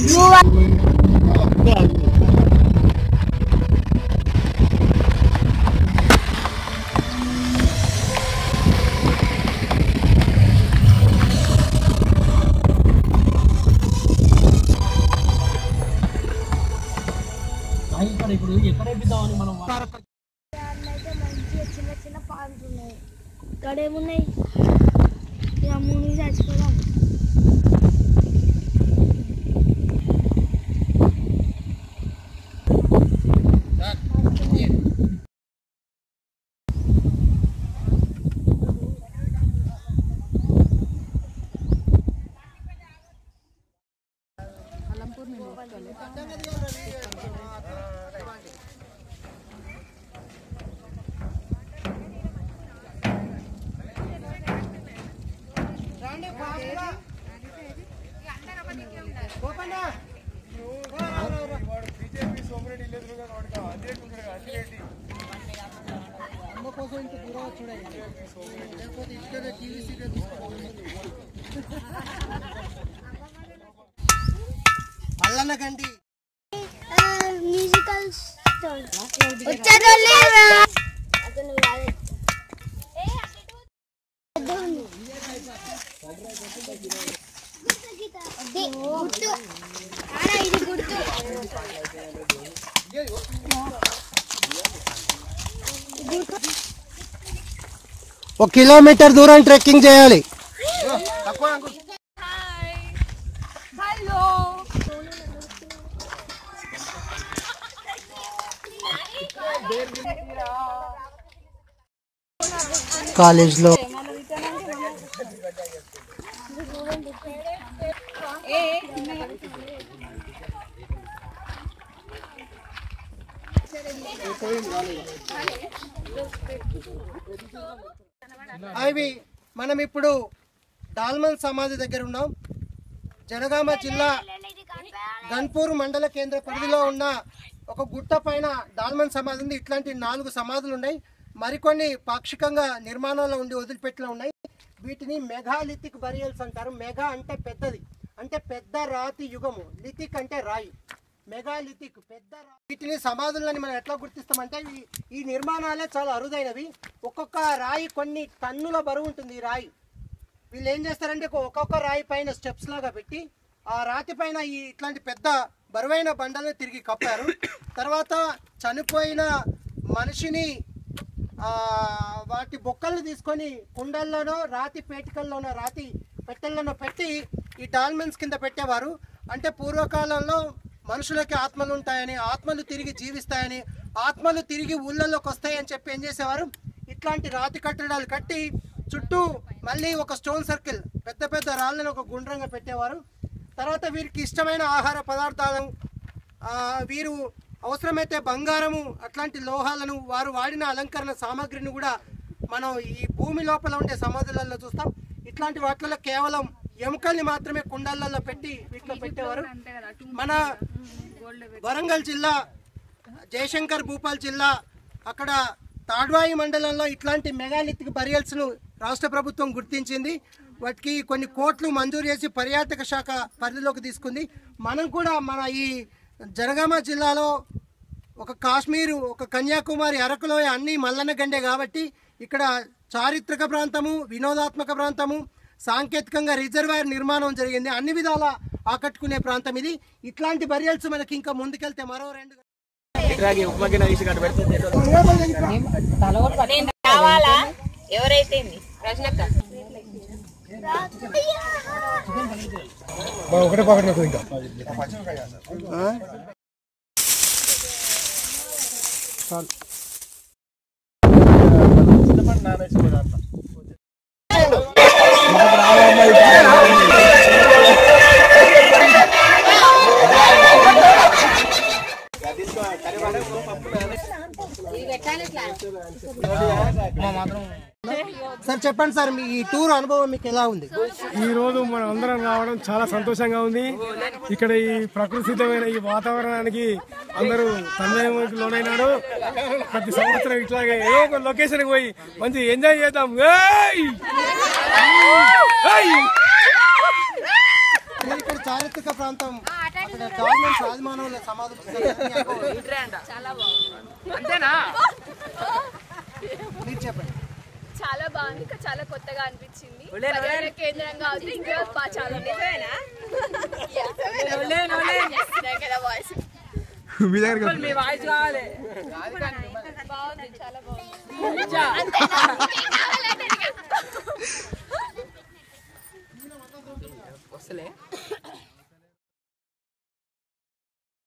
ఇక్కడ ఇప్పుడు ఎక్కడ వేపిద్దామని మనం అయితే మంచిగా చిన్న చిన్న పాన్స్ ఉన్నాయి ఇక్కడ ఏమున్నాయి ఇక మునిగి చచ్చిపోదాం మల్లన్న గండి మ్యూజికల్ వచ్చారో లేదా అతను కాదు. అది గుర్తు ఆడ ఇది గుర్తు ఒక కిలోమీటర్ దూరం ట్రెక్కింగ్ చేయాలి కాలేజ్లో అవి మనం ఇప్పుడు డాల్మన్ సమాధి దగ్గర ఉన్నాం జనగామ జిల్లా గన్పూర్ మండల కేంద్ర పరిధిలో ఉన్న ఒక గుట్ట పైన డాల్మన్ సమాధి ఉంది ఇట్లాంటి నాలుగు సమాధులు ఉన్నాయి మరికొన్ని పాక్షికంగా నిర్మాణంలో ఉండి వదిలిపెట్టిన ఉన్నాయి వీటిని మెగాలిథిక్ బరియల్స్ అంటారు మెగా అంటే పెద్దది అంటే పెద్ద రాతి యుగము లిథిక్ అంటే రాయి మెగాలిథిక్ పెద్ద రా- వీటిని సమాధులని మనం ఎట్లా గుర్తిస్తామంటే ఈ- ఈ నిర్మాణాలే చాలా అరుదైనవి ఒక్కొక్క రాయి కొన్ని టన్నుల బరువు ఉంటుంది ఈ రాయి వీళ్ళు ఏం చేస్తారంటే ఒక- ఒక్కొక్క రాయి పైన స్టెప్స్ లాగా పెట్టి ఆ రాతి పైన ఈ ఇట్లాంటి పెద్ద బరువైన బండలను తిరిగి కప్పారు తర్వాత చనిపోయిన మనిషిని ఆ, వాటి బొక్కలను తీసుకొని కుండల్లోనో రాతి పేటికల్లోనో రాతి పెట్టెల్లోనో పెట్టి ఈ డాల్మెన్స్ కింద పెట్టేవారు అంటే పూర్వకాలంలో మనుషులకి ఆత్మలు ఉంటాయని ఆత్మలు తిరిగి జీవిస్తాయని ఆత్మలు తిరిగి ఊళ్ళలోకి వస్తాయని చెప్పి ఏం చేసేవారు ఇట్లాంటి రాతి కట్టడాలు కట్టి చుట్టూ మళ్ళీ ఒక స్టోన్ సర్కిల్ పెద్ద పెద్ద రాళ్ళని ఒక గుండ్రంగా పెట్టేవారు తర్వాత వీరికి ఇష్టమైన ఆహార పదార్థాలను ఆ, వీరు అవసరమైతే బంగారము అట్లాంటి లోహాలను వారు వాడిన అలంకరణ సామాగ్రిని కూడా మనం ఈ భూమి లోపల ఉండే సమాధులలో చూస్తాం ఇట్లాంటి వాటిలలో కేవలం ఎముకల్ని మాత్రమే కుండలలో పెట్టి వీటిలో పెట్టేవారు మన వరంగల్ జిల్లా జయశంకర్ భూపాల్ జిల్లా అక్కడ తాడ్వాయి మండలంలో ఇట్లాంటి మెగాలిథిక్ బరియల్స్ను రాష్ట్ర ప్రభుత్వం గుర్తించింది వాటికి కొన్ని కోట్లు మంజూరు చేసి పర్యాటక శాఖ పరిధిలోకి తీసుకుంది మనం కూడా మన ఈ జనగామ జిల్లాలో ఒక కాశ్మీరు ఒక కన్యాకుమారి అరకులో అన్ని మల్లన్న గండే కాబట్టి ఇక్కడ చారిత్రక ప్రాంతము వినోదాత్మక ప్రాంతము సాంకేతికంగా రిజర్వాయర్ నిర్మాణం జరిగింది అన్ని విధాల ఆకట్టుకునే ప్రాంతం ఇది ఇట్లాంటి బరియల్స్ మనకి ఇంకా ముందుకెళ్తే మరో రెండు కావాలా ఎవరైతే ఏంది? రజనక్క సార్ చెప్పండి సార్ మీ ఈ టూర్ అనుభవం మీకు ఎలా ఉంది ఈ రోజు మనం అందరం రావడం చాలా సంతోషంగా ఉంది ఇక్కడ ఈ ప్రకృతి సిద్ధమైన ఈ వాతావరణానికి అందరూ తన్మయానికి లోనైనాడు ప్రతి సంవత్సరం ఇట్లాగే ఏదో ఒక లొకేషన్ పోయి మంచి ఎంజాయ్ చేద్దాం ఏయ్! ఏయ్! ఇది ఇక్కడ చారిత్రక ప్రాంతం అక్కడ డాల్మెన్స్ ఆదిమానవుల సమాధులు చాలా బాగుంది అంతేనా మీరు చెప్పండి చాలా బాగుంది ఇంకా చాలా కొత్తగా అనిపించింది పర్యాటక కేంద్రంగా ఉంది ఇంకా బా- చాలా నిజమేనా వాయిస్ మీ దగ్గరికి బాగుంది చాలా బాగుంది